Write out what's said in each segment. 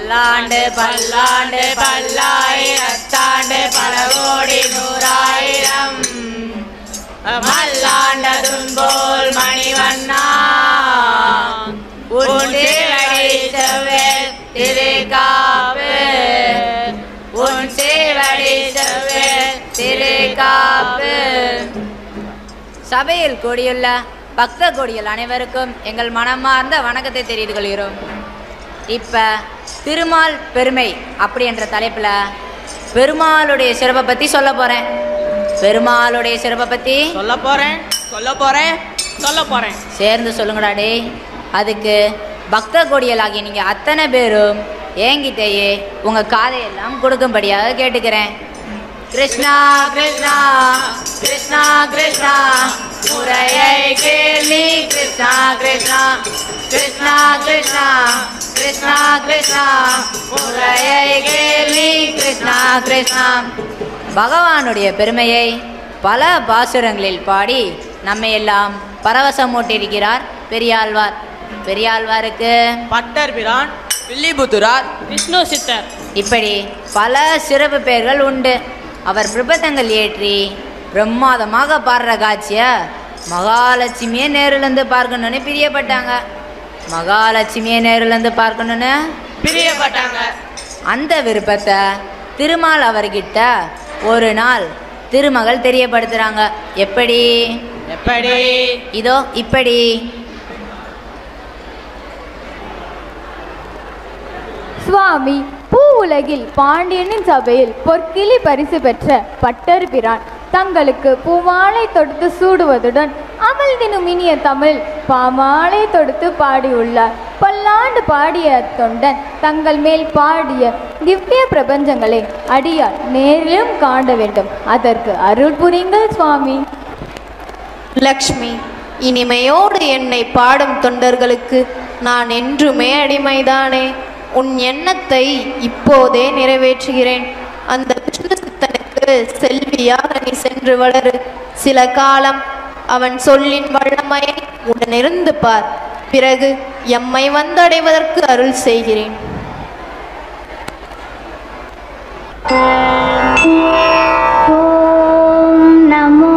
பல்லாண்டு பல்லாண்டு பல்லாயிரத்தாண்டு பல கோடி நூறாயிரம் மல்லாண்டதும் போல் மணிவண்ணா உன் சேவடி செவ்வேல் திருக்காப்பு உன் சேவடி செவ்வேல் திருக்காப்பு சபையில் கூடியுள்ள பக்த கோடிகள் அனைவருக்கும் எங்கள் மனமார்ந்த வணக்கத்தை தெரிவித்துக் கொள்கிறோம் இப்போ திருமால் பெருமை அப்படி என்ற தலைப்பில் பெருமாளுடைய சிறப்பை பற்றி சொல்ல போகிறேன் பெருமாளுடைய சிறப்பை பற்றி சொல்ல போறேன் சொல்ல போறேன் சொல்ல போறேன் சேர்ந்து சொல்லுங்கடா டேய் அதுக்கு பக்த கோடியலாகிய நீங்கள் அத்தனை பேரும் என்கிட்டயே உங்கள் காதையெல்லாம் கொடுக்கும்படியாக கேட்டுக்கிறேன் கிருஷ்ணா கிருஷ்ணா கிருஷ்ணா கிருஷ்ணா முறையை கேள்வி கிருஷ்ணா கிருஷ்ணா கிருஷ்ணா கிருஷ்ணா கிருஷ்ணா கிருஷ்ணா முறையை கேள்வி கிருஷ்ணா கிருஷ்ணா பகவானுடைய பெருமையை பல பாசுரங்களில் பாடி நம்மை எல்லாம் பரவசமூட்டியிருக்கிறார் பெரியாழ்வார் பெரியாழ்வாருக்கு பட்டர் பிரான் வில்லிபுத்துரார் விஷ்ணு சித்தர் இப்படி பல சிறப்பு பெயர்கள் உண்டு அவர் பிரபந்தங்கள் ஏற்றி பிரம்மாதமாக பாடுற காட்சிய மகாலட்சுமியே நேரிலேருந்து பார்க்கணும்னு பிரியப்பட்டாங்க மகாலட்சுமியை நேரிலேருந்து பார்க்கணும்னு பிரியப்பட்டாங்க அந்த விருப்பத்தை திருமால் அவர்கிட்ட ஒரு நாள் திருமகள் தெரியப்படுத்துறாங்க எப்படி எப்படி இதோ இப்படி சுவாமி பூ உலகில் பாண்டியனின் சபையில் பொற்கிளி பரிசு பெற்ற பட்டர் பிரான் தங்களுக்கு பூமாலை தொடுத்து சூடுவதுடன் அமல் தினும் இனிய தமிழ் பாமாலை தொடுத்து பாடியுள்ளார் பல்லாண்டு பாடிய தொண்டன் தங்கள் மேல் பாடிய திவ்ய பிரபஞ்சங்களை அடியார் நேரிலும் காண வேண்டும் அதற்கு அருள் புரிங்கள் சுவாமி லக்ஷ்மி இனிமையோடு என்னை பாடும் தொண்டர்களுக்கு நான் என்றுமே அடிமைதானே உன் எண்ணத்தை இப்போதே நிறைவேற்றுகிறேன் அந்த விஷ்ணு சித்தனுக்கு செல்வியாக நீ சென்று வளரு சில காலம் அவன் சொல்லின் வல்லமையை உடனிருந்து பார் பிறகு எம்மை வந்தடைவதற்கு அருள் செய்கிறேன் ஓம் நமோ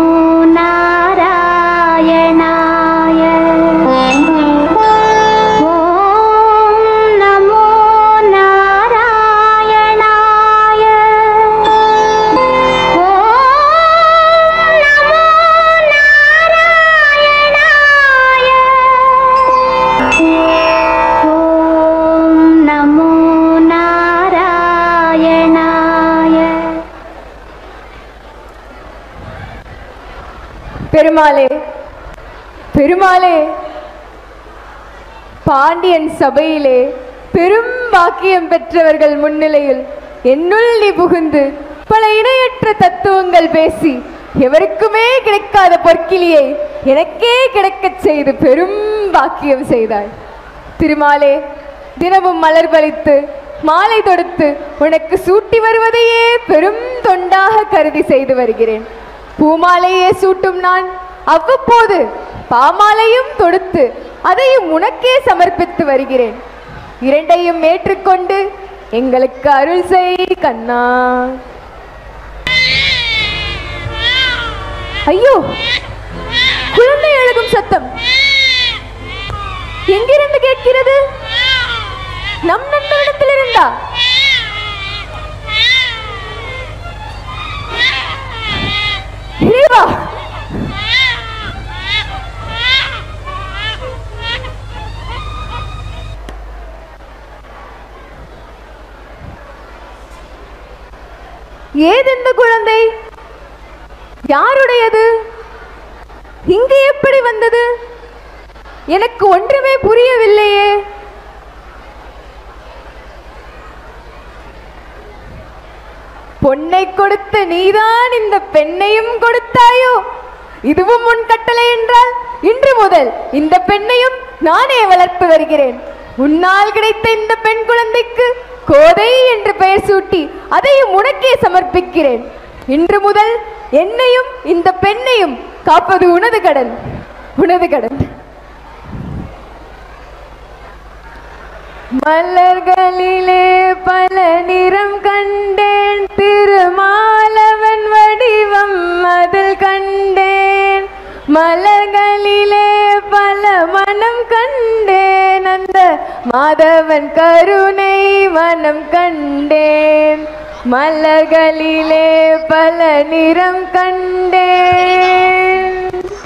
நாராயணாய ஓம் நமோ நாராயணாய ஓம் நமோ நாராயணாய ஓம் நமோ நாராயணாய பெருமாளே பெருமாளே பாண்டியன் சபையிலே பெரும் பாக்கியம் பெற்றவர்கள் முன்னிலையில் என்னுள் நீ புகுந்து பல இணையற்ற தத்துவங்கள் பேசி எவருக்குமே கிடைக்காத பொற்கிளியை எனக்கே கிடைக்கச் செய்து பெரும் பாக்கியம் செய்தாய் திருமாலே தினமும் மலர் பலித்து மாலை தொடுத்து உனக்கு சூட்டி வருவதையே பெரும் தொண்டாக கருதி செய்து வருகிறேன் பூமாலையே சூட்டும் நான் அவ்வப்போது பாமாலையும் தொடுத்து அதையும் உனக்கே சமர்ப்பித்து வருகிறேன் இரண்டையும் ஏற்றுக்கொண்டு எங்களுக்கு அருள் செய் கண்ணா ஐயோ குழந்தை அழுகும் சத்தம் எங்கிருந்து கேட்கிறது நம் நண்பரிடத்தில் இருந்தா இறைவா ஏது இந்த குழந்தை யாருடையது இங்கு எப்படி வந்தது எனக்கு ஒன்றுமே புரியவில்லையே பொன்னை கொடுத்த நீதான் இந்த பெண்ணையும் கொடுத்தாயோ இதுவும் உன் கட்டளை என்றால் இன்று முதல் இந்த பெண்ணையும் நானே வளர்த்து வருகிறேன் உன்னால் கிடைத்த இந்த பெண் குழந்தைக்கு கோதை என்று பெயர் சூட்டி அதையும் உனக்கே சமர்ப்பிக்கிறேன் இன்று முதல் என்னையும் இந்த பெண்ணையும் காப்பது உனது கடன் உனது கடன் மலர்களிலே பல நிறம் கண்டேன் திருமாலவன் வடிவம் அதில் கண்டேன் மலர்களிலே பல மனம் கண்டேன் அந்த மாதவன் கருணை மனம் கண்டேன் மலர்களிலே பல நிறம் கண்டேன்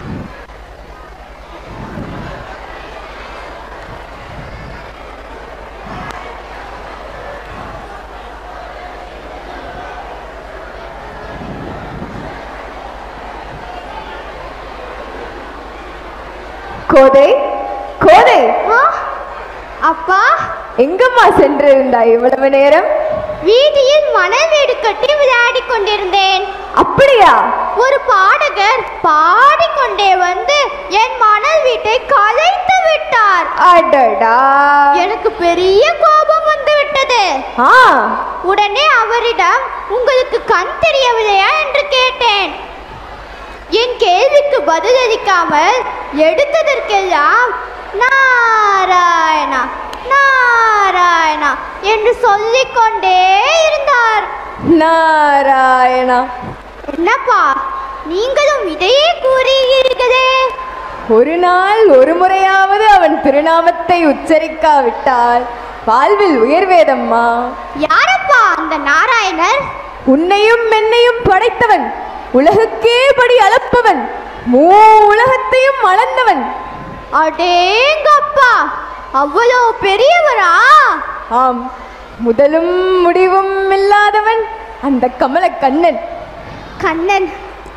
கோதை கோதை அப்பா எங்கம்மா சென்றிருந்தாய் இவ்வளவு நேரம் வீதியில் மணல் வீடு கட்டி விளையாடி கொண்டிருந்தேன் அப்படியா ஒரு பாடகர் பாடிக்கொண்டே வந்து என் மணல் வீட்டை கலைத்து விட்டார் அடடா எனக்கு பெரிய கோபம் வந்து விட்டது ஆ உடனே அவரிடம் உங்களுக்கு கண் தெரியவில்லையா என்று கேட்டேன் என் கேள்விக்கு பதிலளிக்காமல் எடுத்ததற்கெல்லாம் நாராயணா நாராயணா என்று சொல்லிக்கொண்டே இருந்தார் நாராயணா என்னப்பா நீங்களும் இதையே கூறுகிறீர்களே ஒரு நாள் ஒரு முறையாவது அவன் திருநாமத்தை உச்சரிக்காவிட்டால் வாழ்வில் உயர்வேதம்மா யாரப்பா அந்த நாராயணர் உன்னையும் என்னையும் படைத்தவன் உலகுக்கே படி அளப்பவன் மூ உலகத்தையும் அளந்தவன் அடேங்கப்பா அவ்வளோ பெரியவரா ஆம் முதலும் முடிவும் இல்லாதவன் அந்த கமல கண்ணன் கண்ணன்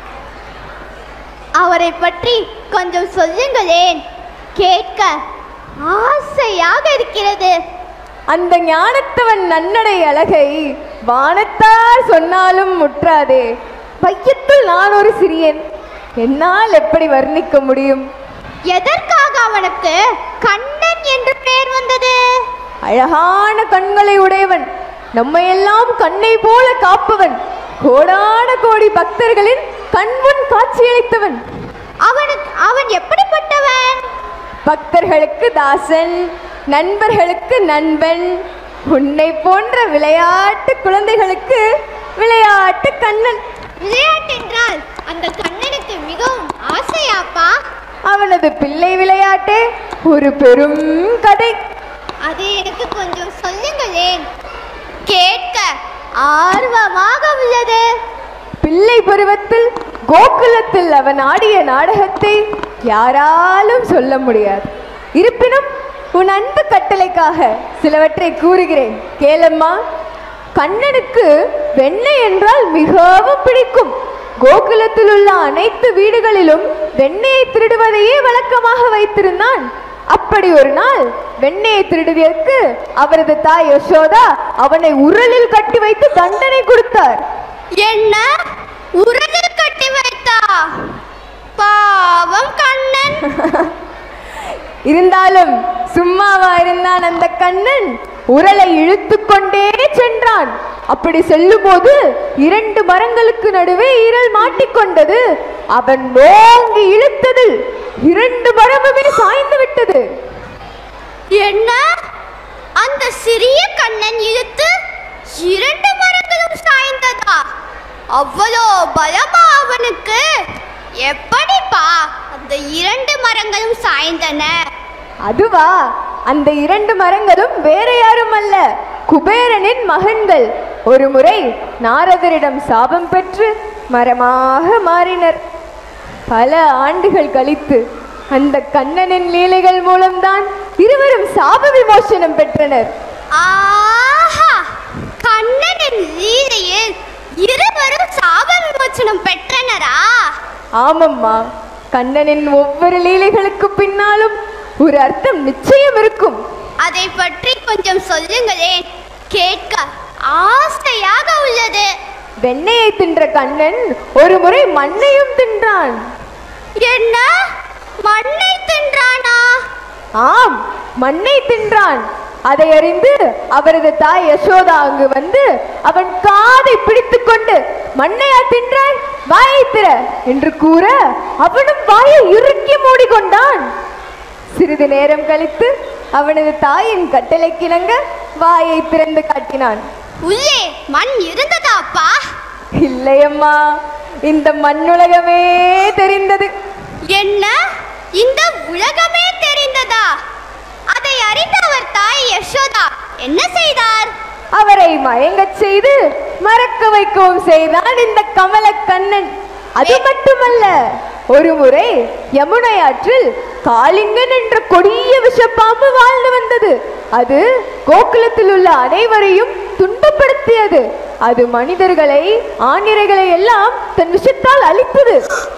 அவரை பற்றி கொஞ்சம் சொல்லுங்களேன் கேட்க ஆசையாக இருக்கிறது அந்த ஞானத்தவன் நன்னடை அழகை வானத்தார் சொன்னாலும் முற்றாதே பையத்துள் நான் ஒரு சிறியன் என்னால் எப்படி வர்ணிக்க முடியும் எதற்காக அவனுக்கு கண்ணன் என்று பெயர் வந்தது அழகான கண்களை உடையவன் நம்மையெல்லாம் கண்ணை போல காப்பவன் கோடான கோடி பக்தர்களின் கண்முன் காட்சியளித்தவன் அவனுக்கு அவன் எப்படிப்பட்டவன் பக்தர்களுக்கு தாசன் நண்பர்களுக்கு நண்பன் உன்னை போன்ற விளையாட்டு குழந்தைகளுக்கு விளையாட்டு கண்ணன் விளையாட்டென்றால் அந்த கண்ணனுக்கு மிகவும் ஆசையாப்பா அவனது பிள்ளை விளையாட்டே ஒரு பெரும் கதை அது எனக்கு கொஞ்சம் சொல்லுங்களேன் கேட்க ஆர்வமாக உள்ளது பிள்ளை பருவத்தில் கோகுலத்தில் அவன் ஆடிய நாடகத்தை யாராலும் சொல்ல முடியாது இருப்பினும் உன் அன்பு கட்டளைக்காக சிலவற்றை கூறுகிறேன் கேளம்மா கண்ணனுக்கு வெண்ணெய் என்றால் மிகவும் பிடிக்கும் கோகுலத்தில் உள்ள அனைத்து வீடுகளிலும் வெண்ணெயை திருடுவதையே வழக்கமாக வைத்திருந்தான் அப்படி ஒரு நாள் வெண்ணெயை திருடுவதற்கு அவரது தாய் யசோதா அவனை உரலில் கட்டி வைத்து தண்டனை கொடுத்தார் என்ன உரலில் கட்டி வைத்தா பாவம் கண்ணன் இருந்தாலும் சும்மாவா இருந்தான் அந்த கண்ணன் உரலை இழுத்து கொண்டே சென்றான் அப்படி செல்லும்போது இரண்டு மரங்களுக்கு நடுவே ஈரல் மாட்டிக்கொண்டது அவன் ஓங்கி இழுத்ததில் இரண்டு மரமுமே சாய்ந்து விட்டது என்ன அந்த சிறிய கண்ணன் இழுத்து இரண்டு மரங்களும் சாய்ந்ததா அவ்வளோ பலமா அவனுக்கு எப்படிப்பா அந்த இரண்டு மரங்களும் சாய்ந்தன அதுவா அந்த இரண்டு மரங்களும் வேற யாரும் அல்ல குபேரனின் மகன்கள் ஒரு முறை நாரதரிடம் சாபம் பெற்று மரமாக மாறினர் பல ஆண்டுகள் கழித்து அந்த கண்ணனின் லீலைகள் மூலம்தான் இருவரும் சாப விமோசனம் பெற்றனர் ஆஹா கண்ணனின் லீலையில் இருவரும் சாப விமோச்சனம் பெற்றனரா ஆமம்மா கண்ணனின் ஒவ்வொரு லீலைகளுக்கு பின்னாலும் ஒரு அர்த்தம் நிச்சயம் இருக்கும் அதை பற்றி கொஞ்சம் சொல்லுங்களேன் கேட்க ஆசையாக உள்ளது வெண்ணெயை தின்ற கண்ணன் ஒரு முறை மண்ணையும் தின்றான் என்ன மண்ணை தின்றானா ஆம் மண்ணை தின்றான் அதை அறிந்து அவரது தாய் யசோதா அங்கு வந்து அவன் காதை பிடித்துக் கொண்டு மண்ணையா தின்றாய் வாயை திற என்று கூற அவனும் வாயை இறுக்கி மூடிக்கொண்டான் சிறிது நேரம் கழித்து அவனது தாயின் கட்டளைக்கிணங்க வாயை திறந்து காட்டினான் உள்ளே மண் இருந்ததா அப்பா இல்லையம்மா இந்த மண்ணுலகமே தெரிந்தது என்ன இந்த உலகமே தெரிந்ததா அதை அறிந்த அவர் தாய் யசோதா என்ன செய்தார் அவரை மயங்கச் செய்து மறக்க வைக்கவும் செய்தான் இந்த கமல கண்ணன் அது மட்டுமல்ல ஒரு முறை யமுனை ஆற்றில் காளிங்கன் என்ற கொடிய விஷப்பாம்பு வாழ்ந்து வந்தது அது கோகுலத்தில் உள்ள அனைவரையும் துன்பப்படுத்தியது அது மனிதர்களை ஆணிரைகளை எல்லாம் தன் விஷத்தால் அழித்தது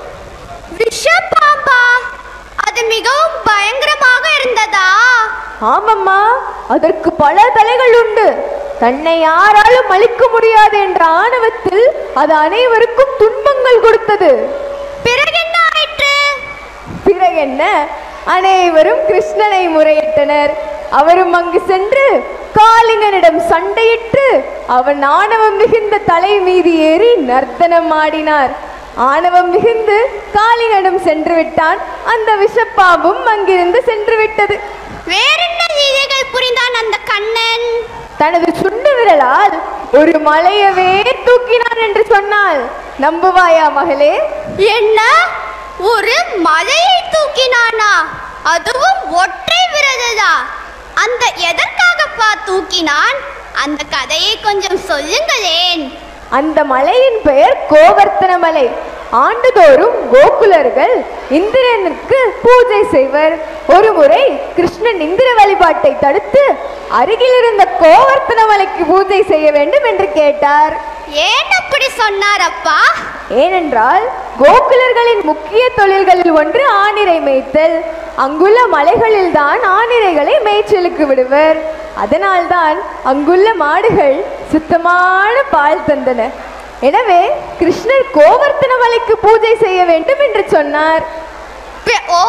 விஷப்பாம்பா அது மிகவும் பயங்கரமாக இருந்ததா ஆமம்மா அதற்கு பல தலைகள் உண்டு தன்னை யாராலும் அழிக்க முடியாது என்ற ஆணவத்தில் அது அனைவருக்கும் துன்பங்கள் கொடுத்தது பிறகு என்ன ஆயிற்று பிறகு என்ன அனைவரும் கிருஷ்ணனை முறையிட்டனர் அவரும் அங்கு சென்று காளிங்கனிடம் சண்டையிட்டு அவன் ஆணவம் மிகுந்த தலை மீது ஏறி நர்த்தனம் ஆடினார் ஆணவம் மிகுந்து காளிங்கனிடம் சென்று விட்டான் அந்த விஷப்பாம்பும் அங்கிருந்து சென்று விட்டது வேறென்ன லீலைகள் புரிந்தான் அந்த கண்ணன் தனது சுண்டு விரலால் ஒரு மலையவே தூக்கினான் என்று சொன்னாள் நம்புவாயா மகளே என்ன ஒரு மலையை தூக்கினானா அதுவும் ஒற்றை விரதா அந்த எதற்காகப்பா தூக்கினான் அந்த கதையை கொஞ்சம் சொல்லுங்களேன் அந்த மலையின் பெயர் கோவர்த்தன மலை ஆண்டுதோறும் கோகுலர்கள் இந்திரனுக்கு பூஜை செய்வர் ஒருமுறை கிருஷ்ணன் இந்திர வழிபாட்டை தடுத்து அருகில் இருந்த கோவர்த்தன மலைக்கு பூஜை செய்ய வேண்டும் என்று கேட்டார் ஏன் அப்படி சொன்னார் அப்பா ஏனென்றால் கோகுலர்களின் முக்கிய தொழில்களில் ஒன்று ஆணிரை மேய்த்தல் அங்குள்ள மலைகளில் தான் ஆணிரைகளை மேய்ச்சலுக்கு விடுவர் அதனால்தான் அங்குள்ள மாடுகள் சுத்தமான பால் தந்தன எனவே கிருஷ்ணர் கோவர்த்தன மலைக்கு பூஜை செய்ய வேண்டும் என்று சொன்னார் பி- ஓ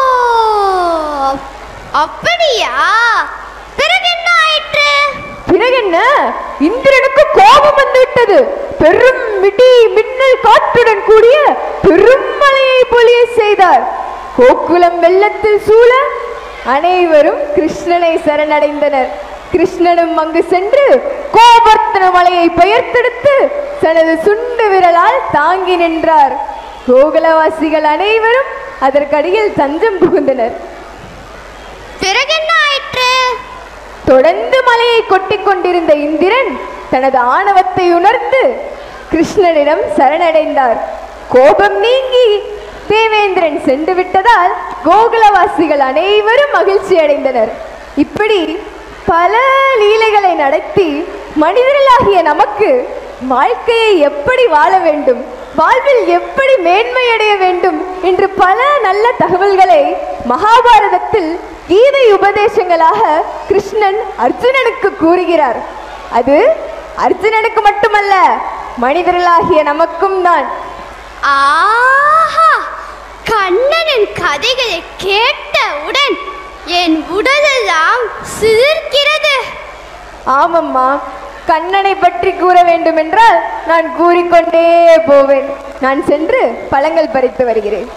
அப்படியா பிறகு என்ன ஆயிற்று பிறகு என்ன இந்திரனுக்கு கோபம் வந்துவிட்டது பெரும் மிடி மின்னல் காற்றுடன் கூடிய பெரும் மலையை பொழிய செய்தார் கோகுலம் வெள்ளத்தில் சூழ அனைவரும் கிருஷ்ணனை சரணடைந்தனர் கிருஷ்ணனும் அங்கு சென்று கோபர்த்தன மலையை பெயர்த்தெடுத்து தனது சுண்டு விரலால் தாங்கி நின்றார் கோகுலவாசிகள் அனைவரும் அதற்கடியில் தஞ்சம் புகுந்தனர் பிறகு என்ன ஆயிற்று தொடர்ந்து மலையை கொட்டிக் கொண்டிருந்த இந்திரன் தனது ஆணவத்தை உணர்ந்து கிருஷ்ணனிடம் சரணடைந்தார் கோபம் நீங்கி தேவேந்திரன் சென்று விட்டதால் கோகுலவாசிகள் அனைவரும் மகிழ்ச்சி அடைந்தனர் இப்படி பல லீலைகளை நடத்தி மனிதர்களாகிய நமக்கு வாழ்க்கையை எப்படி வாழ வேண்டும் வாழ்வில் எப்படி மேன்மையடைய வேண்டும் என்று பல நல்ல தகவல்களை மகாபாரதத்தில் கீதை உபதேசங்களாக கிருஷ்ணன் அர்ஜுனனுக்கு கூறுகிறார் அது அர்ஜுனனுக்கு மட்டுமல்ல மனிதர்களாகிய நமக்கும் தான் ஆஹா கண்ணனின் கதைகளை கேட்டவுடன் என் உடலெல்லாம் சிலிர்க்கிறது ஆமம்மா கண்ணனை பற்றி கூற வேண்டுமென்றால் நான் கூறிக்கொண்டே போவேன் நான் சென்று பழங்கள் பறித்து வருகிறேன்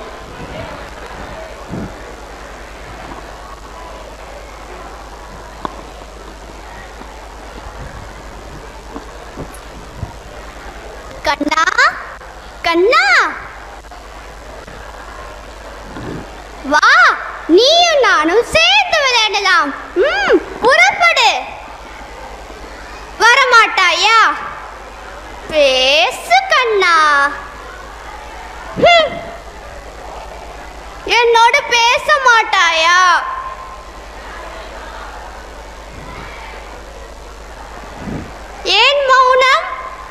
கண்ணா கண்ணா வா நீயும் நானும் சேர்ந்து விளையாடலாம் ம் புறப்படு வரமாட்டாயா பேசு கண்ணா ஹம். என்னோடு பேச மாட்டாயா ஏன் மௌனம்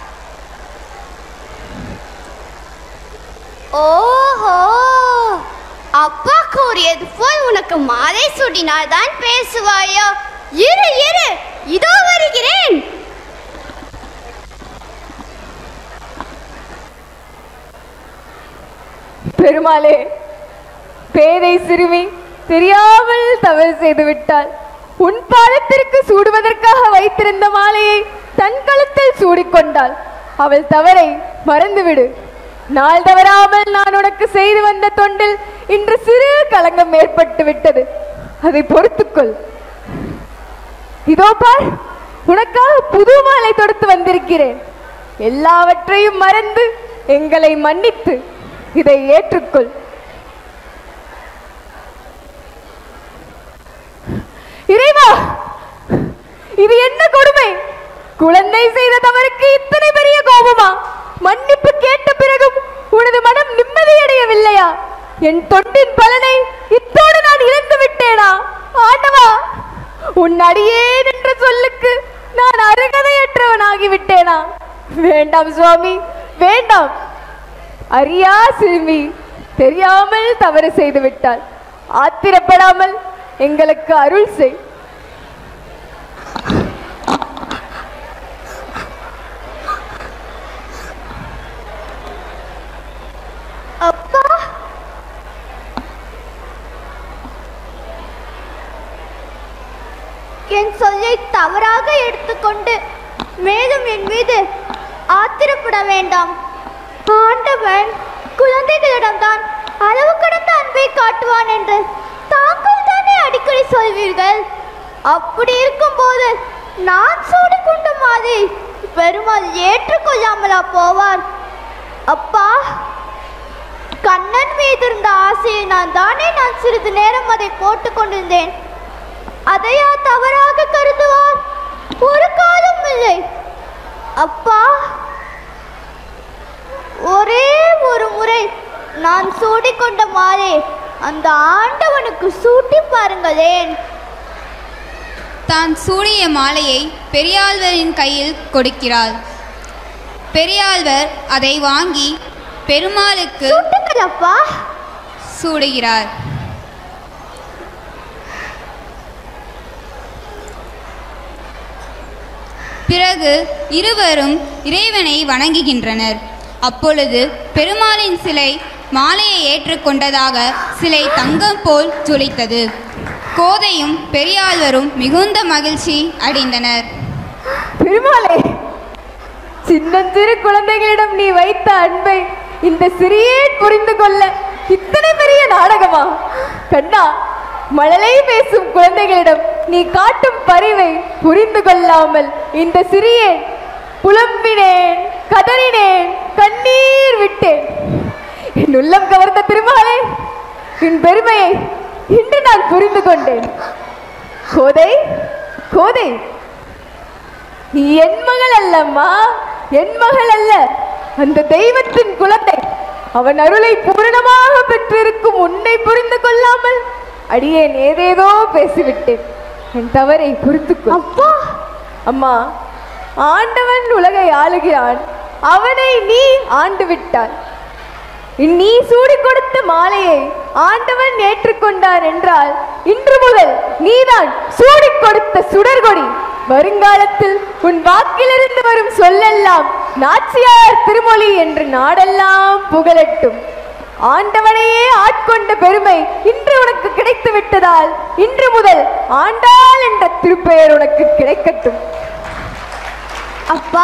ஓஹோ அப்பா கூறியது போல் உனக்கு மாலை சூடினால்தான் பேசுவாயோ இரு இரு இதோ வருகிறேன் பெருமாளே பேதை சிறுமி தெரியாமல் தவறு செய்து விட்டாள் உன் பாதத்திற்கு சூடுவதற்காக வைத்திருந்த மாலையை தன் கழுத்தில் சூடிக்கொண்டாள் அவள் தவறை மறந்துவிடு நாள் தவறாமல் நான் உனக்கு செய்து வந்த தொண்டில் இன்று சிறு களங்கம் ஏற்பட்டு விட்டது அதை பொறுத்துக்கொள் இதோ பார் உனக்காக புது மாலை தொடுத்து வந்திருக்கிறேன் எல்லாவற்றையும் மறந்து எங்களை மன்னித்து இதை ஏற்றுக்கொள் இறைவா இது என்ன கொடுமை குழந்தை செய்த தவறுக்கு இத்தனை பெரிய கோபமா மன்னிப்பு கேட்ட பிறகும் உனது மனம் நிம்மதியடையவில்லையா என் தொண்டின் பலனை இத்தோடு நான் இழந்து விட்டேனா ஆண்டவா உன் அடியேன் என்ற சொல்லுக்கு நான் அருகதையற்றவனாகி விட்டேனா வேண்டாம் சுவாமி வேண்டாம் அறியா சிறுமி தெரியாமல் தவறு செய்து விட்டாள் ஆத்திரப்படாமல் எங்களுக்கு அருள் செய் அப்பா என் சொல்லை தவறாக எடுத்துக்கொண்டு மேலும் என் மீது ஆத்திரப்பட வேண்டாம் ஆண்டவன் குழந்தைகளிடம்தான் அளவு கடந்த அன்பை காட்டுவான் என்று தாங்கள் தானே அடிக்கடி சொல்வீர்கள் அப்படி இருக்கும்போது நான் சூடிக்கொண்ட மாதிரி பெருமாள் ஏற்றுக்கொள்ளாமலா போவார் அப்பா கண்ணன் மீது இருந்த ஆசையை நான் தானே நான் சிறிது நேரம் அதை போட்டுக் கொண்டிருந்தேன் அதையா தவறாக கருதுவார் ஒரு காலம் இல்லை அப்பா ஒரே ஒரு முறை நான் சூடிக்கொண்ட மாலை அந்த ஆண்டவனுக்கு சூட்டி பாருங்களேன் தான் சூடிய மாலையை பெரியாழ்வரின் கையில் கொடுக்கிறார் பெரியாழ்வர் அதை வாங்கி பெருமாளுக்கு சூட்டுங்கள் அப்பா சூடுகிறார் பிறகு இருவரும் இறைவனை வணங்குகின்றனர் அப்பொழுது பெருமாளின் சிலை மாலையை ஏற்றுக்கொண்டதாக சிலை தங்கம் போல் ஜொலித்தது கோதையும் பெரியாழ்வரும் மிகுந்த மகிழ்ச்சி அடைந்தனர் பெருமாளே சின்னஞ்சிறு குழந்தைகளிடம் நீ வைத்த அன்பை இந்த சிறியேன் புரிந்து கொள்ள இத்தனை பெரிய நாடகமா கண்ணா மழலை பேசும் குழந்தைகளிடம் நீ காட்டும் பரிவை புரிந்து கொள்ளாமல் இந்த சிறியேன் புலம்பினேன் கதறினேன் கண்ணீர் விட்டேன் என் உள்ளம் கவர்ந்த திருமாலே என் பெருமையை இன்று நான் புரிந்து கொண்டேன் கோதை கோதை நீ என் மகள் அல்லம்மா என் மகள் அல்ல அந்த தெய்வத்தின் குழந்தை அவன் அருளை பூரணமாக பெற்றிருக்கும் உன்னை புரிந்து கொள்ளாமல் அடியேன் ஏதேதோ பேசிவிட்டேன் என் தவறை பொறுத்துக்கொள் அப்பா அம்மா ஆண்டவன் உலகை ஆளுகிறான் அவனை நீ ஆண்டு விட்டாய் நீ சூடி கொடுத்த மாலையை ஆண்டவன் ஏற்றுக்கொண்டான் என்றால் இன்று முதல் நீதான் சூடி கொடுத்த சுடர்கொடி வருங்காலத்தில் உன் வாக்கிலிருந்து வரும் சொல்லெல்லாம் நாச்சியார் திருமொழி என்று நாடெல்லாம் புகழட்டும் ஆண்டவனையே ஆட்கொண்ட பெருமை இன்று உனக்கு கிடைத்து விட்டதால் இன்று முதல் ஆண்டாள் என்ற திருப்பெயர் உனக்கு கிடைக்கட்டும் அப்பா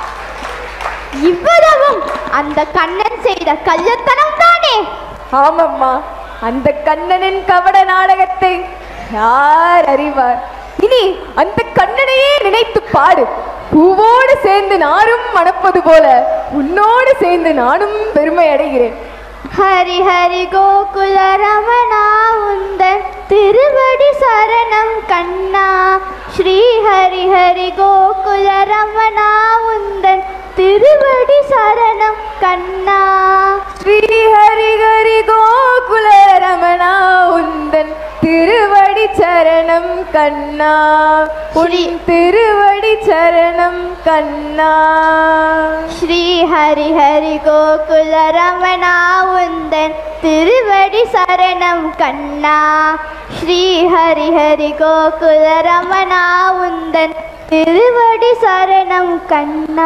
இவ்வளவும் அந்த கண்ணன் செய்த கள்ளத்தனம் தானே ஆமம்மா அந்த கண்ணனின் கவட நாடகத்தை யார் அறிவார் இனி அந்த கண்ணனையே நினைத்து பாடு பூவோடு சேர்ந்து நானும் மணப்பது போல உன்னோடு சேர்ந்து நானும் பெருமை அடைகிறேன் ஹரி ஹரி கோகுல ரமணா உந்தன் திருவடி சரணம் கண்ணா ஸ்ரீ ஹரி ஹரி கோகுல ரமணா உந்தன் திருவடி சரணம் கண்ணா ஸ்ரீ ஹரி ஹரி கோகுல ரமணா உந்தன் திருவடி சரணம் கண்ணா உன் திருவடி சரணம் கண்ணா ஸ்ரீ ஹரி ஹரி கோகுல ரமணா உந்தன் திருவடி சரணம் கண்ணா ஸ்ரீ ஹரி ஹரி கோகுல ரமணா உந்தன் திருவடி சரணம் கண்ணா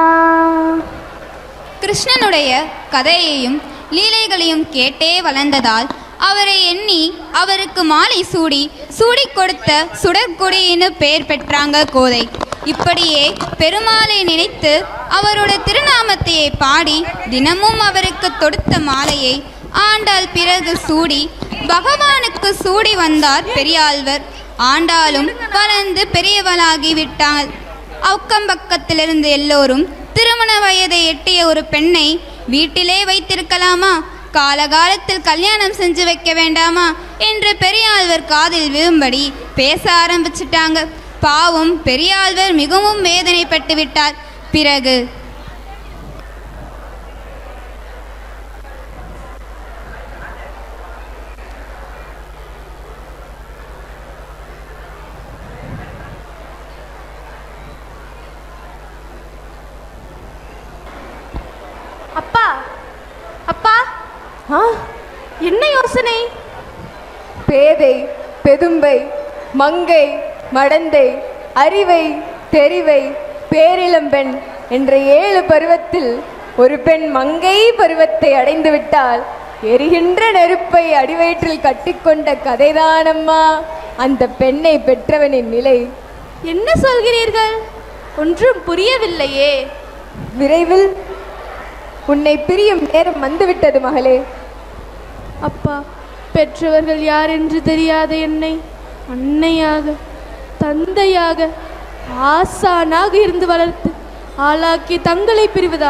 கிருஷ்ணனுடைய கதையையும் லீலைகளையும் கேட்டே வளர்ந்ததால் அவரை எண்ணி அவருக்கு மாலை சூடி சூடிக் கொடுத்த சுடற்கொடின்னு பெயர் பெற்றாங்க கோதை இப்படியே பெருமாளை நினைத்து அவரோட திருநாமத்தையே பாடி தினமும் அவருக்கு தொடுத்த மாலையை ஆண்டாள் பிறகு சூடி பகவானுக்கு சூடி வந்தார் பெரியாழ்வர் ஆண்டாலும் வளர்ந்து பெரியவளாகி விட்டாள் அக்கம் பக்கத்திலிருந்து எல்லோரும் திருமண வயதை எட்டிய ஒரு பெண்ணை வீட்டிலே வைத்திருக்கலாமா காலகாலத்தில் கல்யாணம் செஞ்சு வைக்க வேண்டாமா என்று பெரியாழ்வர் காதில் விழும்படி பேச ஆரம்பிச்சிட்டாங்க பாவம் பெரியாழ்வர் மிகவும் வேதனைப்பட்டு விட்டார் பிறகு அப்பா அப்பா ஆ என்ன யோசனை பேதை பெதும்பை மங்கை மடந்தை அறிவை தெரிவை பேரிளம்பெண் என்ற ஏழு பருவத்தில் ஒரு பெண் மங்கை பருவத்தை அடைந்து விட்டால் எரிகின்ற நெருப்பை அடிவயிற்றில் கட்டிக்கொண்ட கதைதானம்மா அந்த பெண்ணை பெற்றவனின் நிலை என்ன சொல்கிறீர்கள் ஒன்றும் புரியவில்லையே விரைவில் உன்னை பிரியும் நேரம் வந்துவிட்டது மகளே அப்பா பெற்றவர்கள் யார் என்று தெரியாத என்னை அன்னையாக தந்தையாக ஆசானாக இருந்து வளர்த்து ஆளாக்கி தங்களை பிரிவதா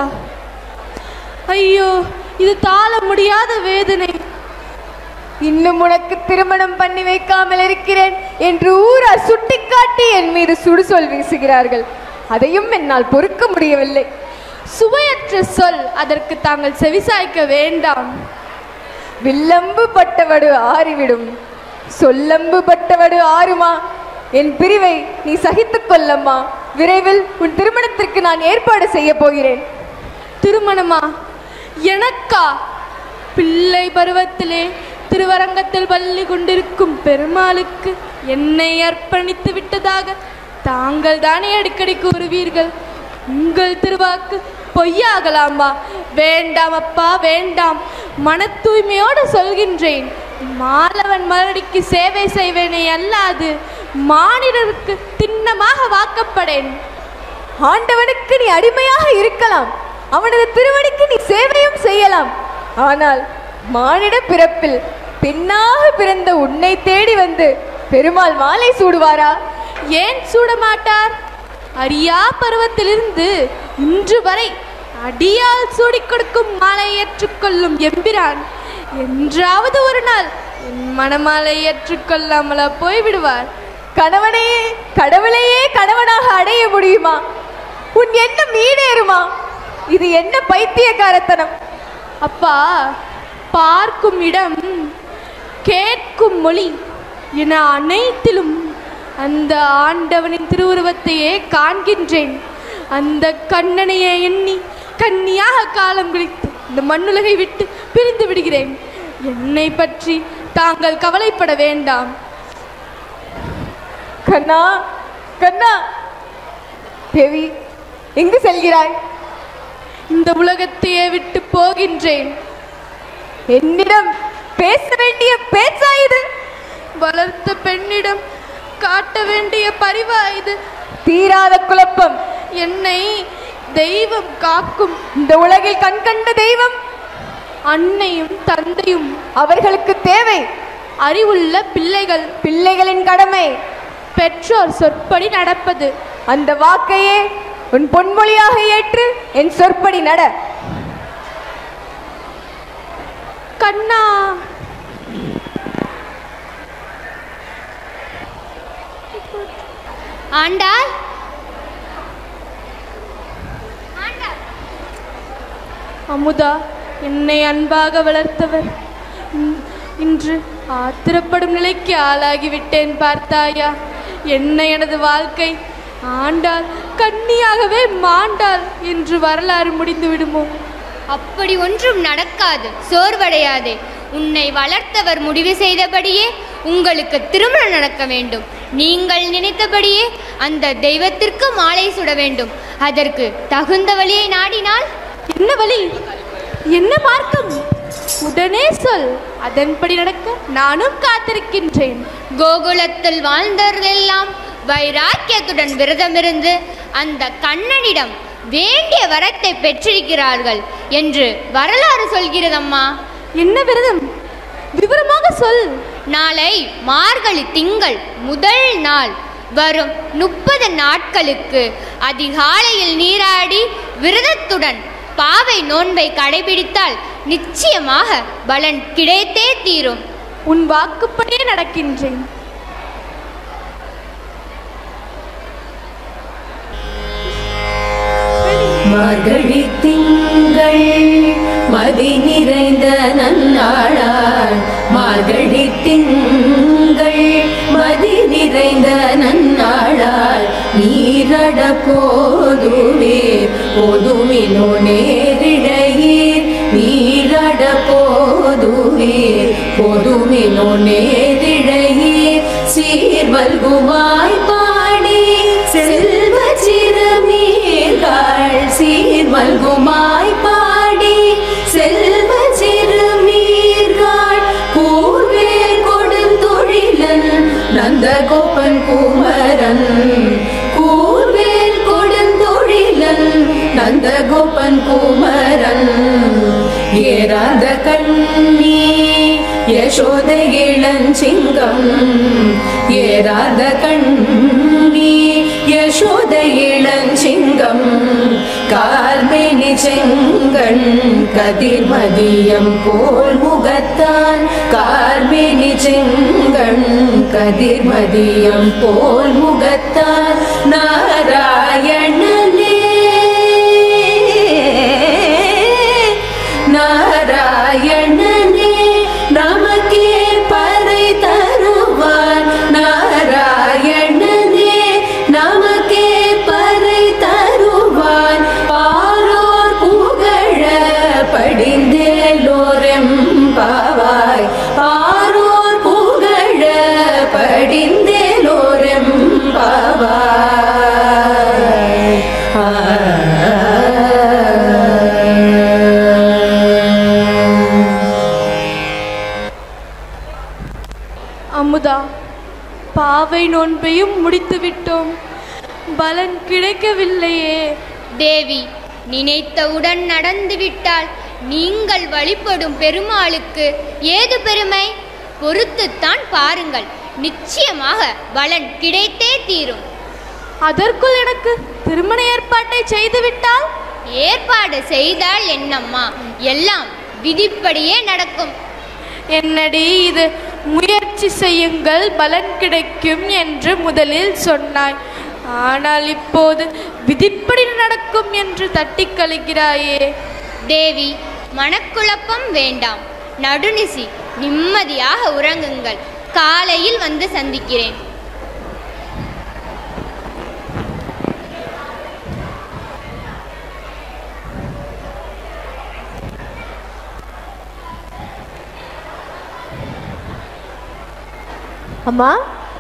ஐயோ இது தாழ முடியாத வேதனை இன்னும் உனக்கு திருமணம் பண்ணி வைக்காமல் இருக்கிறேன் என்று ஊரார் சுட்டிக்காட்டி என் மீது சுடுசொல் வீசுகிறார்கள் அதையும் என்னால் பொறுக்க முடியவில்லை சுவையற்ற சொல் அதற்கு தாங்கள் செவிசாய்க்க வேண்டாம் வில்லம்பு பட்டவடு ஆறிவிடும் சொல்லம்பு பட்டவடு ஆறுமா என் பிரிவை நீ சகித்துக் கொள்ளம்மா விரைவில் உன் திருமணத்திற்கு நான் ஏற்பாடு செய்ய போகிறேன் திருமணமா எனக்கா பிள்ளை பருவத்திலே திருவரங்கத்தில் பள்ளி கொண்டிருக்கும் பெருமாளுக்கு என்னை அர்ப்பணித்து விட்டதாக தாங்கள் தானே அடிக்கடி கூறுவீர்கள் உங்கள் திருவாக்கு பொய்யாகலாமா வேண்டாம் அப்பா வேண்டாம் மன தூய்மையோடு சொல்கின்றேன் மாலவன் மலடிக்கு சேவை செய்வேனே அல்லாது மானிடருக்கு திண்ணமாக வாக்கப்படேன் ஆண்டவனுக்கு நீ அடிமையாக இருக்கலாம் அவனது திருவடிக்கு நீ சேவையும் செய்யலாம் ஆனால் மானிட பிறப்பில் பெண்ணாக பிறந்த உன்னை தேடி வந்து பெருமாள் மாலை சூடுவாரா ஏன் சூட மாட்டார் அரியா பருவத்திலிருந்து இன்று வரை அடியால் சூடிக் கொடுக்கும் மாலை ஏற்றுக்கொள்ளும் எம்பிரான் என்றாவது ஒரு நாள் என் மணமாலை ஏற்றுக்கொள்ளாமலா போய்விடுவார் கணவனையே கடவுளையே கணவனாக அடைய முடியுமா உன் எண்ணம் ஈடேறுமா இது என்ன பைத்தியக்காரத்தனம் அப்பா பார்க்கும் இடம் கேட்கும் மொழி என அனைத்திலும் அந்த ஆண்டவனின் திருவுருவத்தையே காண்கின்றேன் அந்த கண்ணனையே எண்ணி கன்னியாக காலம் கழித்து இந்த மண்ணுலகை விட்டு பிரிந்து விடுகிறேன் என்னை பற்றி தாங்கள் கவலைப்பட வேண்டாம் கண்ணா கண்ணா தேவி எங்கு செல்கிறாய் இந்த உலகத்தையே விட்டு போகின்றேன் என்னிடம் பேச வேண்டிய பேச்சா இது வளர்த்த பெண்ணிடம் காட்ட வேண்டிய பரிவா இது தீராத குழப்பம் என்னை தெய்வம் காக்கும் இந்த உலகில் கண்கண்ட தெய்வம் அன்னையும் தந்தையும் அவர்களுக்கு தேவை அறிவுள்ள பிள்ளைகள் பிள்ளைகளின் கடமை பெற்றோர் சொற்படி நடப்பது அந்த வாக்கையே உன் பொன்மொழியாக ஏற்று என் சொற்படி நட கண்ணா ஆண்டாள் அமுதா என்னை அன்பாக வளர்த்தவர் இன்- இன்று ஆத்திரப்படும் நிலைக்கு ஆளாகிவிட்டேன் பார்த்தாயா என்ன எனது வாழ்க்கை ஆண்டாள் கன்னியாகவே மாண்டாள் என்று வரலாறு முடிந்து விடுமோ அப்படி ஒன்றும் நடக்காது சோர்வடையாதே உன்னை வளர்த்தவர் முடிவு செய்தபடியே உங்களுக்கு திருமணம் நடக்க வேண்டும் நீங்கள் நினைத்தபடியே அந்த தெய்வத்திற்கு மாலை சுட வேண்டும் அதற்கு தகுந்த வழியை நாடினால் என்ன வழி என்ன மார்க்கம் உடனே சொல் அதன்படி நடக்க நானும் காத்திருக்கின்றேன் கோகுலத்தில் வாழ்ந்தவர்களெல்லாம் வைராக்கியத்துடன் விரதமிருந்து அந்த கண்ணனிடம் வேண்டிய வரத்தை பெற்றிருக்கிறார்கள் என்று வரலாறு சொல்கிறதம்மா என்ன விரதம் விவரமாக சொல் நாளை மார்கழி திங்கள் முதல் நாள் வரும் முப்பது நாட்களுக்கு அதிகாலையில் நீராடி விரதத்துடன் பாவை நோன்பை கடைபிடித்தால் நிச்சயமாக பலன் கிடைத்தே தீரும் உன் வாக்குப்படியே நடக்கின்றேன் மார்கழி திங்கள் மதி நிறைந்த நன்னாளாள் மார்கழி திங்கள் மதி நிறைந்த நன்னாளாள் நீரட போதுவே போதுமினோ நேரிழையீர் நீரட போதுவே போதுமினோ நேரிழையீர் சீர்வல்குமாய் பாடி செல்வ சிறுமீர்கள் சீர்வல்குமாய் பாடி செல்வ சிறுமீர்கள் கூர்வேல் கொடுந்தொழிலன் நந்தகோபன் குமரன் கூர்வேல் கொடுந்தொழிலன் நந்தகோபன் குமரன் ஏறாத கண்ணி யசோத இளஞ்சிங்கம் ஏறாத கண்ணி யசோத இளஞ்சிங்கம் கார்மேனி செங்கண் கதிர்மதியம் போல் முகத்தான் கார்மேனி செங்கண் கதிர்மதியம் போல் முகத்தான் நாராயணனே நாராயணனே நமக்கே பறை தருவான் நாராயணனே நமக்கே பறை தருவான் பாரோர் புகழ படிந்தேலோரெம் பாவாய் பாரோர் புகழ படிந்தேலோரெம் பாவாய் அமுதா பாவை நோன்பையும் முடித்து விட்டோம் பலன் கிடைக்கவில்லையே தேவி நினைத்தவுடன் நடந்துவிட்டால் நீங்கள் வழிபடும் பெருமாளுக்கு ஏது பெருமை பொறுத்துத்தான் பாருங்கள் நிச்சயமாக பலன் கிடைத்தே தீரும் அதற்குள் எனக்கு திருமண ஏற்பாட்டை செய்துவிட்டால் ஏற்பாடு செய்தால் என்னம்மா எல்லாம் விதிப்படியே நடக்கும் என்னடி இது முயற்சி செய்யுங்கள் பலன் கிடைக்கும் என்று முதலில் சொன்னாய் ஆனால் இப்போது விதிப்படி நடக்கும் என்று தட்டிக் கழிக்கிறாயே தேவி மனக்குழப்பம் வேண்டாம் நடுநிசி நிம்மதியாக உறங்குங்கள் காலையில் வந்து சந்திக்கிறேன் அம்மா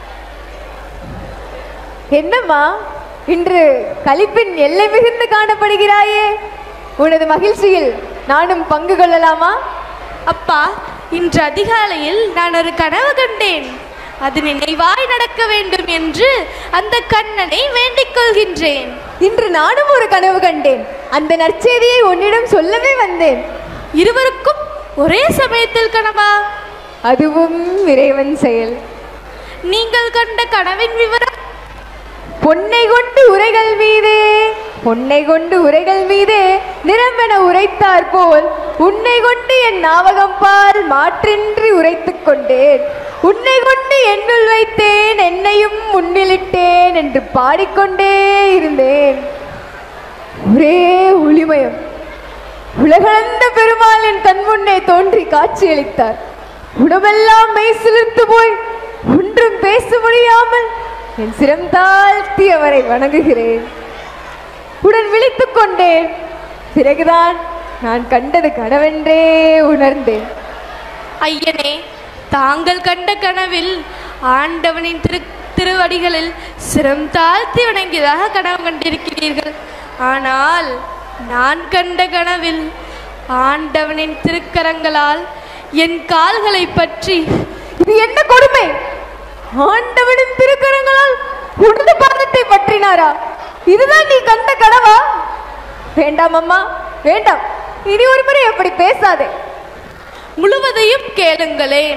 என்னம்மா இன்று களிப்பின் எல்லை மிகுந்து காணப்படுகிறாயே உனது மகிழ்ச்சியில் நானும் பங்கு கொள்ளலாமா அப்பா இன்று அதிகாலையில் நான் ஒரு கனவு கண்டேன் அது நினைவாய் நடக்க வேண்டும் என்று அந்த கண்ணனை வேண்டிக் கொள்கின்றேன் இன்று நானும் ஒரு கனவு கண்டேன் அந்த நற்செய்தியை உன்னிடம் சொல்லவே வந்தேன் இருவருக்கும் ஒரே சமயத்தில் கனவா அதுவும் இறைவன் செயல் நீங்கள் கண்ட கனவின் விவரம் பொன்னை கொண்டு உரைகள் மீதே பொன்னை கொண்டு உரைகள் மீதே நிறமென உரைத்தார் போல் உன்னை கொண்டு என் ஞாபகம் பால் மாற்றின்றி உரைத்துக் கொண்டேன் உன்னை கொண்டு என்னுள் வைத்தேன் என்னையும் முன்னிலிட்டேன் என்று பாடிக்கொண்டே இருந்தேன் ஒரே ஒளிமயம் உலகளந்த பெருமாள் என் கண் முன்னே தோன்றி காட்சியளித்தார் உடம்பெல்லாம் மெய் சிலிர்த்து போய் ஒன்றும் பேச முடியாமல் என் சிரம் தாழ்த்தி அவரை வணங்குகிறேன் உடன் விழித்துக் கொண்டேன் பிறகுதான் நான் கண்டது கனவென்றே உணர்ந்தேன் ஐயனே தாங்கள் கண்ட கனவில் ஆண்டவனின் திரு திருவடிகளில் சிரம் தாழ்த்தி வணங்கியதாக கனவு கண்டிருக்கிறீர்கள் ஆனால் நான் கண்ட கனவில் ஆண்டவனின் திருக்கரங்களால் என் கால்களை பற்றி இது என்ன கொடுமை ஆண்டவனின் திருக்கரங்களால் உனது பாதத்தை பற்றினாரா இதுதான் நீ கண்ட கனவா வேண்டாம் அம்மா வேண்டாம் இனி ஒரு முறை அப்படி பேசாதே முழுவதையும் கேளுங்களேன்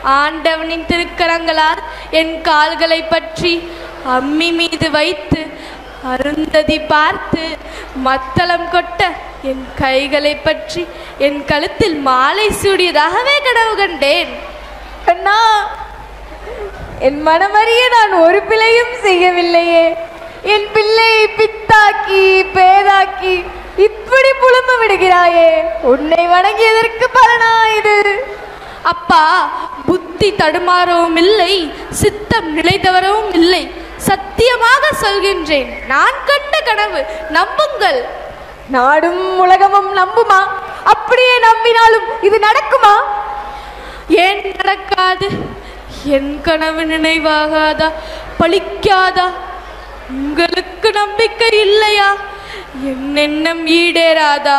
ஆண்டவனின் திருக்கரங்களால் என் கால்களை பற்றி அம்மி மீது வைத்து அருந்ததி பார்த்து மத்தளம் கொட்ட என் கைகளை பற்றி என் கழுத்தில் மாலை சூடியதாகவே கனவு கண்டேன் கண்ணா என் மனமறிய நான் ஒரு பிழையும் செய்யவில்லையே என் பிள்ளையை பித்தாக்கி பேதாக்கி இப்படி புலம்ப விடுகிறாயே உன்னை வணங்கியதற்கு பலனா இது அப்பா புத்தி தடுமாறவும் இல்லை சித்தம் நிலைதவரவும் இல்லை சத்தியமாக சொல்கின்றேன் நான் கண்ட கனவு நம்புங்கள் நாடும் உலகமும் நம்புமா அப்படியே நம்பினாலும் இது நடக்குமா ஏன் நடக்காது என் கனவு நினைவாகாதா பலிக்காதா உங்களுக்கு நம்பிக்கை இல்லையா என் எண்ணம் ஈடேறாதா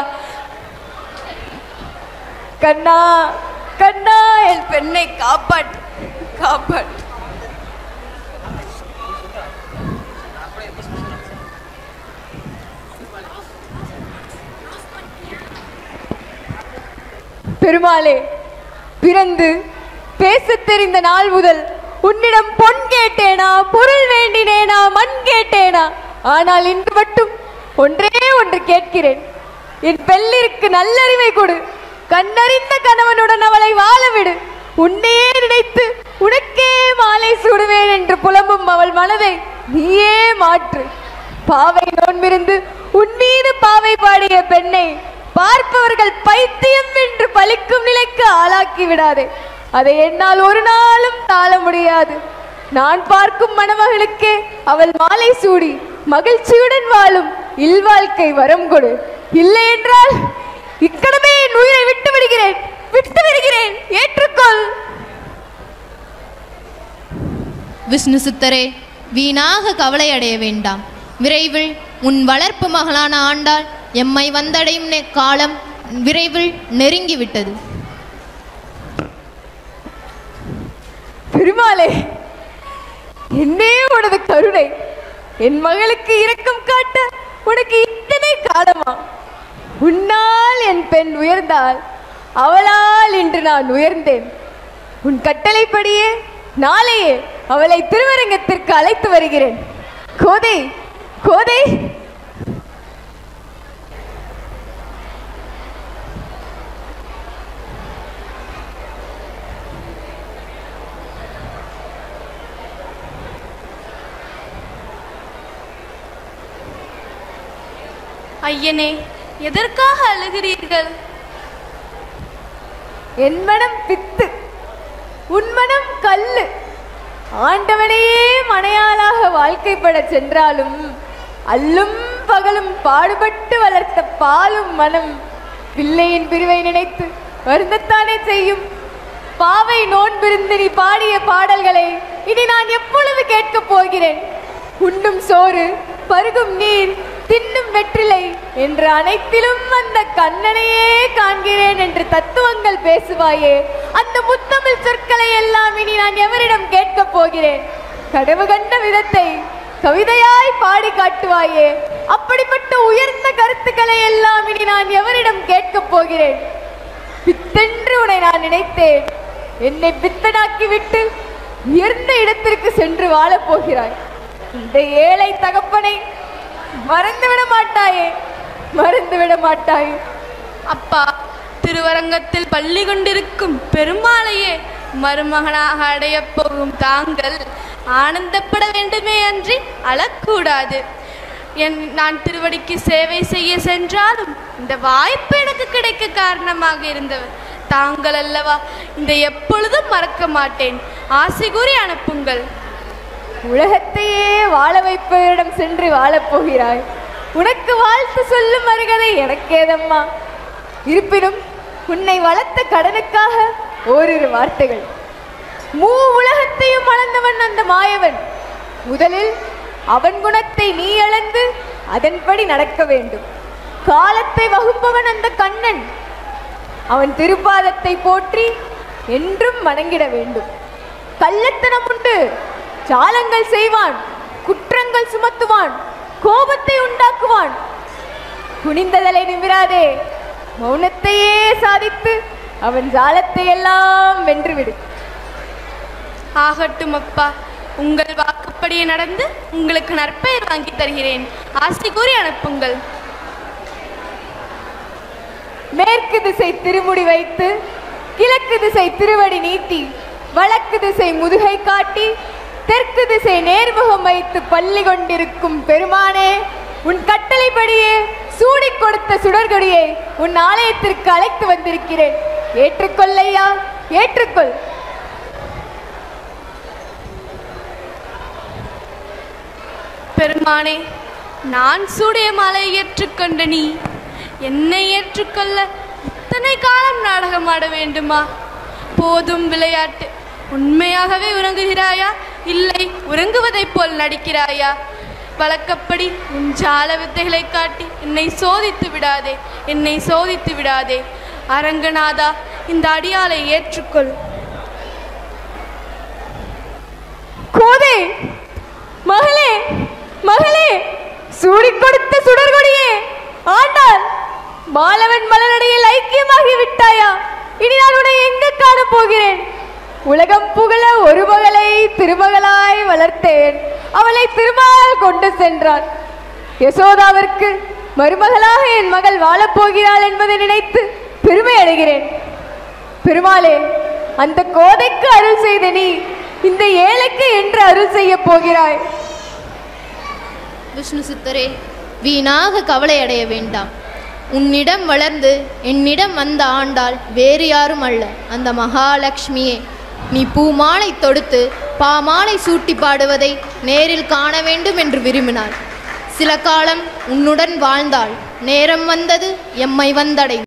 கண்ணா கண்ணா என் பெண்ணை காப்பாற்று காப்பாற்று பெருமாளே பிறந்து பேசத் தெரிந்த நாள் முதல் உன்னிடம் பொன் கேட்டேனா பொருள் வேண்டினேனா மண் கேட்டேனா ஆனால் இன்று மட்டும் ஒன்றே ஒன்று கேட்கிறேன் என் பெல்லிற்கு நல்லறிவை கொடு கண்ணறிந்த கணவனுடன் அவளை வாழ விடு உன்னையே நினைத்து உனக்கே மாலை சூடுவேன் என்று புலம்பும் அவள் மனதை நீயே மாற்று பாவை நோன்பிருந்து உன் மீது பாவை பாடிய பெண்ணை பார்ப்பவர்கள் பைத்தியம் என்று பலிக்கும் நிலைக்கு ஆளாக்கி விடாதே அதை என்னால் ஒரு நாளும் தாழ முடியாது நான் பார்க்கும் மணமகளுக்கே அவள் மாலை சூடி மகிழ்ச்சியுடன் வாழும் இல்வாழ்க்கை வரம் கொடு இல்லை என்றால் இக்கணமே என் உயிரை விட்டு விடுகிறேன் விட்டு விடுகிறேன் ஏற்றுக்கொள் விஷ்ணு சித்தரே வீணாக கவலை அடைய வேண்டாம் விரைவில் உன் வளர்ப்பு மகளான ஆண்டாள் எம்மை வந்தடையும் நெ- காலம் விரைவில் நெருங்கிவிட்டது பெருமாளே என்னே உனது கருணை என் மகளுக்கு இரக்கம் காட்ட உனக்கு இத்தனை காலமா உன்னால் என் பெண் உயர்ந்தால் அவளால் இன்று நான் உயர்ந்தேன் உன் கட்டளைப்படியே நாளையே அவளை திருவரங்கத்திற்கு அழைத்து வருகிறேன் கோதை கோதை ஐயனே எதற்காக அழுகிறீர்கள் என் மனம் பித்து உன் மனம் கல்லு ஆண்டவனையே மனையாளாக வாழ்க்கைப்பட சென்றாலும் அல்லும் பகலும் பாடுபட்டு வளர்த்த பாலும் மனம் பிள்ளையின் பிரிவை நினைத்து வருந்தத்தானே செய்யும் பாவை நோன்பிருந்து நீ பாடிய பாடல்களை இனி நான் எப்பொழுது கேட்கப் போகிறேன் உண்ணும் சோறு பருகும் நீர் தின்னும் வெற்றிலை என்று அனைத்திலும் அந்த கண்ணனையே காண்கிறேன் என்று தத்துவங்கள் பேசுவாயே அந்த முத்தமிழ் சொற்களை எல்லாம் இனி நான் எவரிடம் கேட்கப் போகிறேன் கடவு கண்ட விதத்தை கவிதையாய் பாடி காட்டுவாயே அப்படிப்பட்ட உயர்ந்த கருத்துக்களை எல்லாம் இனி நான் எவரிடம் கேட்கப் போகிறேன் பித்தென்று உன்னை நான் நினைத்தேன் என்னை பித்தனாக்கி விட்டு உயர்ந்த இடத்திற்கு சென்று வாழப் போகிறாய் இந்த ஏழை தகப்பனை மறந்துவிட மாட்டாயே மறந்துவிட மாட்டாயே அப்பா திருவரங்கத்தில் பள்ளி கொண்டிருக்கும் பெருமாளையே மருமகனாக அடையப் போகும் தாங்கள் ஆனந்தப்பட வேண்டுமே அன்றி அழக்கூடாது என் நான் திருவடிக்கு சேவை செய்ய சென்றாலும் இந்த வாய்ப்பு எனக்கு கிடைக்க காரணமாக இருந்தவர் தாங்கள் அல்லவா இந்த எப்பொழுதும் மறக்க மாட்டேன் ஆசை கூறி அனுப்புங்கள் உலகத்தையே வாழ வைப்பவரிடம் சென்று வாழப் போகிறாய் உனக்கு வாழ்த்து சொல்லும் அருகதை எனக்கேதம்மா இருப்பினும் உன்னை வளர்த்த கடனுக்காக ஓரிரு வார்த்தைகள் மூ உலகத்தையும் அளந்தவன் அந்த மாயவன் முதலில் அவன் குணத்தை நீ அளந்து அதன்படி நடக்க வேண்டும் காலத்தை வகுப்பவன் அந்த கண்ணன் அவன் திருப்பாதத்தை போற்றி என்றும் வணங்கிட வேண்டும் கள்ளத்தனம் உண்டு ஜாலங்கள் செய்வான் குற்றங்கள் சுமத்துவான் கோபத்தை உண்டாக்குவான் குனிந்ததலை நிமிராதே மௌனத்தையே சாதித்து அவன் ஜாலத்தை எல்லாம் வென்றுவிடு ஆகட்டும் அப்பா உங்கள் வாக்குப்படியே நடந்து உங்களுக்கு நற்பெயர் வாங்கி தருகிறேன் ஆசை கூறி அனுப்புங்கள் மேற்கு திசை திருமுடி வைத்து கிழக்கு திசை திருவடி நீட்டி வடக்கு திசை முதுகை காட்டி தெற்கு திசை நேர்முகம் வைத்து பள்ளி கொண்டிருக்கும் பெருமானே உன் கட்டளைப்படியே சூடிக் கொடுத்த சுடர்கொடியை உன் ஆலயத்திற்கு அழைத்து வந்திருக்கிறேன் ஏற்றுக்கொள்ளையா ஏற்றுக்கொள் பெருமானே நான் சூடிய மாலை ஏற்றுக்கொண்ட நீ என்னை ஏற்றுக்கொள்ள இத்தனை காலம் நாடகமாட வேண்டுமா போதும் விளையாட்டு உண்மையாகவே உறங்குகிறாயா இல்லை உறங்குவதைப் போல் நடிக்கிறாயா வழக்கப்படி உன் ஜால வித்தைகளை காட்டி என்னை சோதித்து விடாதே என்னை சோதித்து விடாதே அரங்கநாதா இந்த அடியாளை ஏற்றுக்கொள் கோதை மகளே மகளே சூடிக் கொடுத்த சுடர்கொடியே ஆண்டாள் மாலவன் மலரடியில் ஐக்கியமாகி விட்டாயா இனி நான் உன்னை எங்க காணப் போகிறேன் உலகம் புகழ ஒரு மகளை திருமகளாய் வளர்த்தேன் அவளை திருமால் கொண்டு சென்றான் யசோதாவிற்கு மருமகளாக என் மகள் வாழப் போகிறாள் என்பதை நினைத்து பெருமை அடைகிறேன் பெருமாளே அந்த கோதைக்கு அருள் செய்த நீ இந்த ஏழைக்கு என்று அருள் செய்ய போகிறாய் விஷ்ணு சித்தரே வீணாக கவலை அடைய வேண்டாம் உன்னிடம் வளர்ந்து என்னிடம் வந்த ஆண்டாள் வேறு யாரும் அல்ல அந்த மகாலட்சுமியே நீ பூமாலை தொடுத்து பாமாலை சூட்டி பாடுவதை நேரில் காண வேண்டும் என்று விரும்பினாள் சில காலம் உன்னுடன் வாழ்ந்தாள் நேரம் வந்தது எம்மை வந்தடை